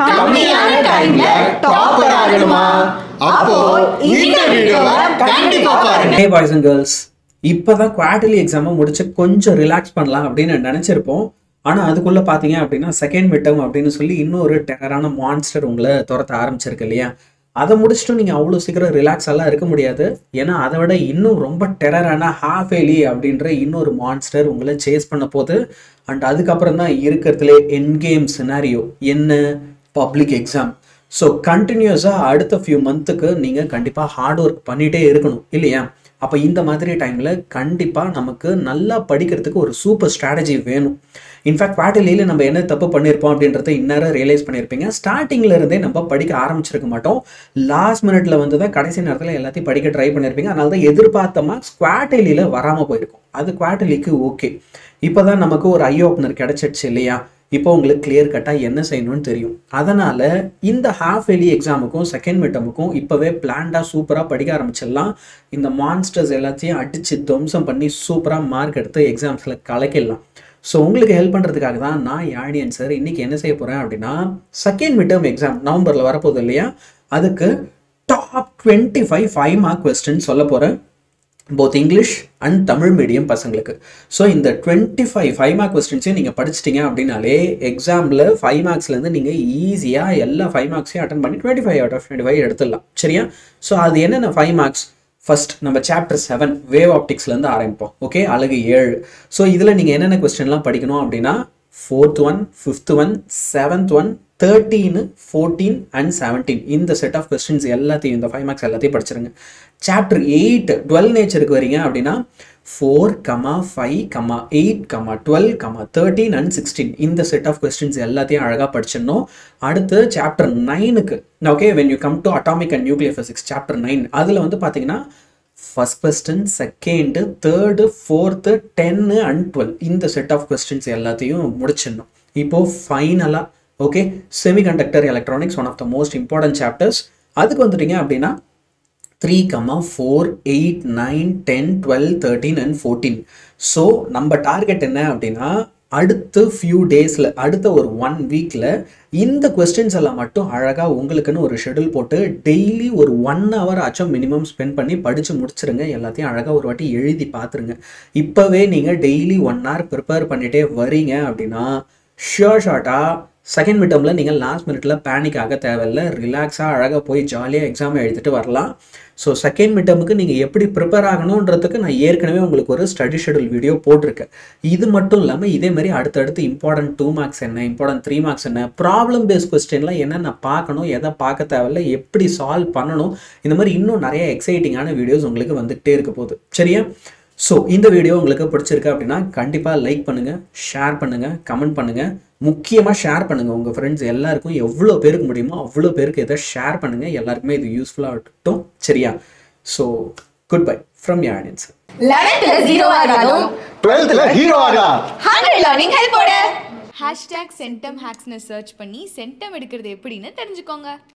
கம்மியான டைம்ல டாப்பர் ஆகணுமா அப்போ இந்த வீடியோவை கண்டிப்பா பாருங்க ஹே பாய்ஸ் அண்ட் கேர்ள்ஸ் இப்போ தான் குவார்டர்லி எக்ஸாமை முடிச்சு கொஞ்சம் ரிலாக்ஸ் பண்ணலாம் அப்படின்னு நினச்சிருப்போம் ஆனால் அதுக்குள்ளே பார்த்தீங்க அப்படின்னா செகண்ட் மிட்டம் அப்படின்னு சொல்லி இன்னொரு டெரரான மான்ஸ்டர் உங்களை துரத்த ஆரம்பிச்சிருக்கு இல்லையா அதை முடிச்சுட்டு நீங்கள் அவ்வளோ சீக்கிரம் ரிலாக்ஸ் எல்லாம் இருக்க முடியாது ஏன்னா அதை விட இன்னும் ரொம்ப டெரரான ஹாஃப் ஏலி அப்படின்ற இன்னொரு மான்ஸ்டர் உங்களை சேஸ் பண்ண போகுது அண்ட் அதுக்கப்புறம் தான் இருக்கிறதுலே என் கேம் சினாரியோ என்ன பப்ளிக் எக்ஸாம் ஸோ கண்டினியூஸாக அடுத்த ஃபியூ மந்த்துக்கு நீங்கள் கண்டிப்பாக ஹார்ட் ஒர்க் பண்ணிகிட்டே இருக்கணும் இல்லையா அப்போ இந்த மாதிரி டைமில் கண்டிப்பாக நமக்கு நல்லா படிக்கிறதுக்கு ஒரு சூப்பர் ஸ்ட்ராட்டஜி வேணும் இன்ஃபேக்ட் குவார்டர்லியில் நம்ம என்ன தப்பு பண்ணியிருப்போம் அப்படின்றத இந்நேரம் ரியலைஸ் பண்ணியிருப்பீங்க ஸ்டார்டிங்ல இருந்தே நம்ம படிக்க ஆரம்பிச்சிருக்க மாட்டோம் லாஸ்ட் மினிட்ல வந்து தான் கடைசி நேரத்தில் எல்லாத்தையும் படிக்க ட்ரை பண்ணியிருப்பீங்க அதனால தான் எதிர்பார்த்த மார்க்ஸ் குவார்டர்லியில் வராமல் போயிருக்கும் அது குவார்டர்லிக்கு ஓகே இப்போ தான் நமக்கு ஒரு ஐ ஓப்பனர் கிடச்சிடுச்சு இல்லையா இப்போ உங்களுக்கு கிளியர் கட்டாக என்ன செய்யணும்னு தெரியும் அதனால் இந்த ஹாஃப் எலி எக்ஸாமுக்கும் செகண்ட் மிட்டமுக்கும் இப்போவே பிளான்டாக சூப்பராக படிக்க ஆரம்பிச்சிடலாம் இந்த மான்ஸ்டர்ஸ் எல்லாத்தையும் அடித்து துவம்சம் பண்ணி சூப்பராக மார்க் எடுத்து எக்ஸாம்ஸில் கலக்கிடலாம் ஸோ உங்களுக்கு ஹெல்ப் பண்ணுறதுக்காக தான் நான் யாழியன் சார் இன்றைக்கி என்ன செய்ய போகிறேன் அப்படின்னா செகண்ட் மிட்டம் எக்ஸாம் நவம்பரில் வரப்போகுது இல்லையா அதுக்கு top twenty five five mark question சொல்ல போகிறேன் both English and Tamil medium பசங்களுக்கு ஸோ இந்த டுவெண்ட்டி ஃபைவ் ஃபைவ் மார்க் கொஸ்டின்ஸையும் நீங்கள் படிச்சிட்டிங்க அப்படின்னாலே எக்ஸாமில் ஃபைவ் மார்க்ஸ்லேருந்து நீங்கள் ஈஸியாக எல்லா ஃபைவ் மார்க்ஸையும் அட்டன் பண்ணி twenty five out of twenty five எடுத்துடலாம் சரியா ஸோ அது என்னென்ன ஃபைவ் மார்க்ஸ் ஃபர்ஸ்ட் நம்ம சாப்டர் செவன் வேவ் ஆப்டிக்ஸ்லேருந்து ஆரம்பிப்போம் ஓகே அழகு ஏழு ஸோ இதில் நீங்கள் என்னென்ன கொஸ்டின்லாம் படிக்கணும் அப்படின்னா fourth one fifth one seventh one thirteen fourteen and seventeen இந்த செட் ஆஃப் கொஸ்டின்ஸ் எல்லாத்தையும் இந்த ஃபைவ் மார்க்ஸ் எல்லாத்தையும் படிச்சிருங்க சாப்டர் எயிட் டுவெல் நேச்சருக்கு வரீங்க அப்படின்னா four comma five comma eight comma twelve comma thirteen and sixteen இந்த செட் ஆஃப் கொஸ்டின்ஸ் எல்லாத்தையும் அழகாக படிச்சிடணும் அடுத்து சாப்டர் நைனுக்கு okay when you come to atomic and nuclear physics chapter nine அதில் வந்து பார்த்தீங்கன்னா first question second third fourth ten and twelve இந்த செட் ஆஃப் கொஸ்டின்ஸ் எல்லாத்தையும் முடிச்சிடணும் இப்போது ஃபைனலாக okay semiconductor electronics one of the most important chapters அதுக்கு வந்துட்டீங்க அப்படின்னா three comma four eight nine ten twelve thirteen and fourteen so நம்ம target என்ன அப்படின்னா அடுத்த ஃபியூ டேஸில் அடுத்த ஒரு ஒன் வீக்கில் இந்த கொஸ்டின்ஸ் எல்லாம் மட்டும் அழகாக உங்களுக்குன்னு ஒரு ஷெடியூல் போட்டு டெய்லி ஒரு ஒன் ஹவர் ஆச்சும் மினிமம் ஸ்பெண்ட் பண்ணி படித்து முடிச்சிருங்க எல்லாத்தையும் அழகாக ஒரு வாட்டி எழுதி பார்த்துருங்க இப்போவே நீங்கள் டெய்லி ஒன் ஹவர் ப்ரிப்பேர் பண்ணிகிட்டே வரீங்க அப்படின்னா ஷியோர் ஷார்ட்டாக செகண்ட் மிட்டமில் நீங்கள் லாஸ்ட் மினிட்ல பேனிக் ஆக தேவையில்லை ரிலாக்ஸாக அழகாக போய் ஜாலியாக எக்ஸாம் எழுதிட்டு வரலாம் ஸோ செகண்ட் மிட்டமுக்கு நீங்கள் எப்படி ப்ரிப்பேர் ஆகணுன்றதுக்கு நான் ஏற்கனவே உங்களுக்கு ஒரு ஸ்டடி ஷெடியூல் வீடியோ போட்டிருக்கேன் இது மட்டும் இல்லாமல் இதே மாதிரி அடுத்தடுத்து இம்பார்ட்டன்ட் டூ மார்க்ஸ் என்ன இம்பார்ட்டன்ட் த்ரீ மார்க்ஸ் என்ன ப்ராப்ளம் பேஸ் கொஸ்டின்லாம் என்னென்ன பார்க்கணும் எதை பார்க்க தேவையில்ல எப்படி சால்வ் பண்ணணும் இந்த மாதிரி இன்னும் நிறைய எக்ஸைட்டிங்கான வீடியோஸ் உங்களுக்கு வந்துகிட்டே இருக்க போகுது சரியா ஸோ இந்த வீடியோ உங்களுக்கு பிடிச்சிருக்கு அப்படின்னா கண்டிப்பாக லைக் பண்ணுங்கள் ஷேர் பண்ணுங்கள் கமெண்ட் பண்ணுங்கள் முக்கியமாக ஷேர் பண்ணுங்கள் உங்கள் ஃப்ரெண்ட்ஸ் எல்லாருக்கும் எவ்வளோ பேருக்கு முடியுமோ அவ்வளோ பேருக்கு இதை ஷேர் பண்ணுங்கள் எல்லாருக்குமே இது யூஸ்ஃபுல்லாக இருக்கட்டும் சரியா ஸோ குட் பை ஃப்ரம் யாடியன்ஸ் லெவன்த்ல ஜீரோ ஆகாதும் டுவெல்த்ல ஹீரோ ஆகா ஹண்ட்ரட் லேர்னிங் ஹெல்ப்போட ஹேஷ்டேக் சென்டம் ஹேக்ஸ்னு சர்ச் பண்ணி சென்டம் எடுக்கிறது எப்படின்னு தெரிஞ்சுக்கோங்க